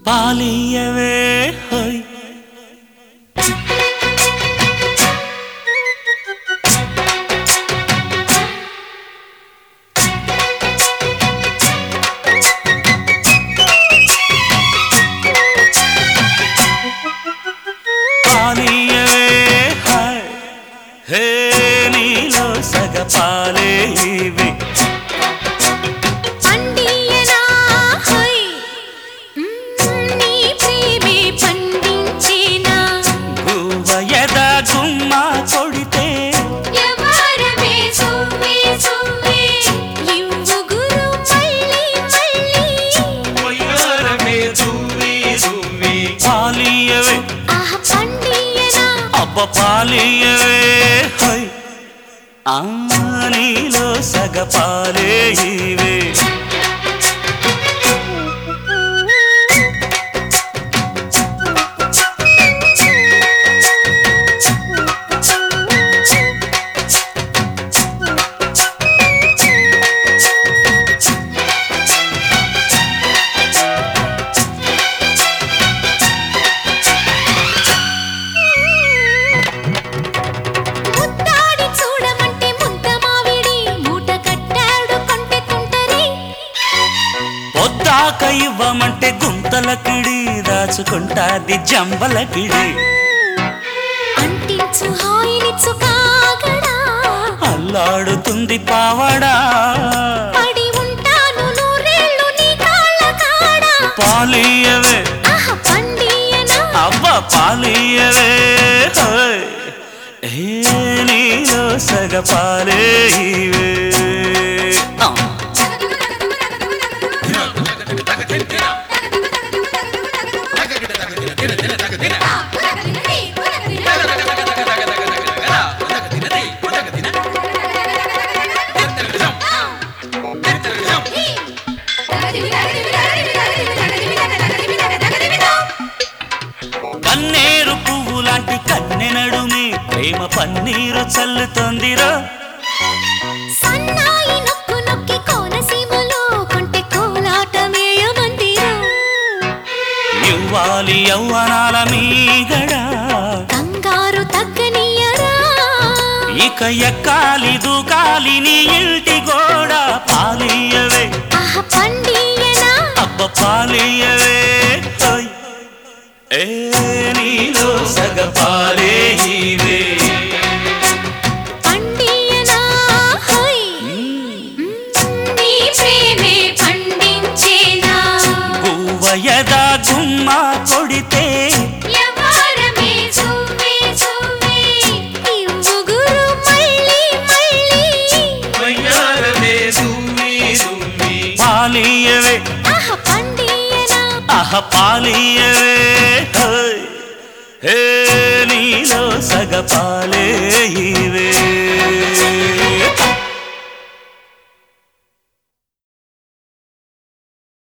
పాలియవే హోయ్ పాలియవే hi hey నీలో సగ పాలే ఇవి పండియనా హోయ్ మ్మ్, నీ ప్రేమే పండించేనా గువ్వయద గుమ్మ కొడితే యవారమే సువ్వే సువ్వే ఇవ్వు గురు మళ్ళీ మళ్ళీ పాలియవే ఆహ పండియనా అబ్బ పాలియవే హోయ్ ఆ నీలో సగ పాలే ఇవే ముద్దాడి చూడమంటే ముద్ద మావిడి మూట కట్టాడు కొంటె తుంటరి పొద్దాక ఇవ్వమంటే గుంతల కిడి దాచుకుంటాది జంబల కిడి అంటించు హాయినిచ్చు కాగడా అల్లాడుతుంది పావడా పడి ఉంటాను నూరేళ్ళు నీ కాళ్ళ కాడా పాలియవే ఆహ పండియనా అవ్వ పాలియవే హోయ్ ఏ నీలో సగ పాలే ఇవే ఆ. కన్నేరు పువ్వు లాంటి కన్నె నడుమి ప్రేమ పన్నీరు చల్లుతోందిరో సన్నాయి నొక్కు నొక్కి కోనసీమలో కొంటె కోలాటమేయమందిరు ఇవ్వాలి యవ్వనాల మీగడా కంగారు తగ్గనియరా ఇక ఎక్కాలి దూకాలి నీ ఇంటి గోడ పాలియవే ఆహ పండియనా అబ్బ పాలియవే హోయ్. ఏ నీలో సగ పాలే ఇవే పండియనా హోయ్ నీ ప్రేమే పండించేనా గువ్వయద గుమ్మ కొడితే యవారమే సువ్వే సువ్వే ఇవ్వు గురు మళ్ళీ మళ్ళీ పాలియవే ఆహ పండియనా అహ పాలియవే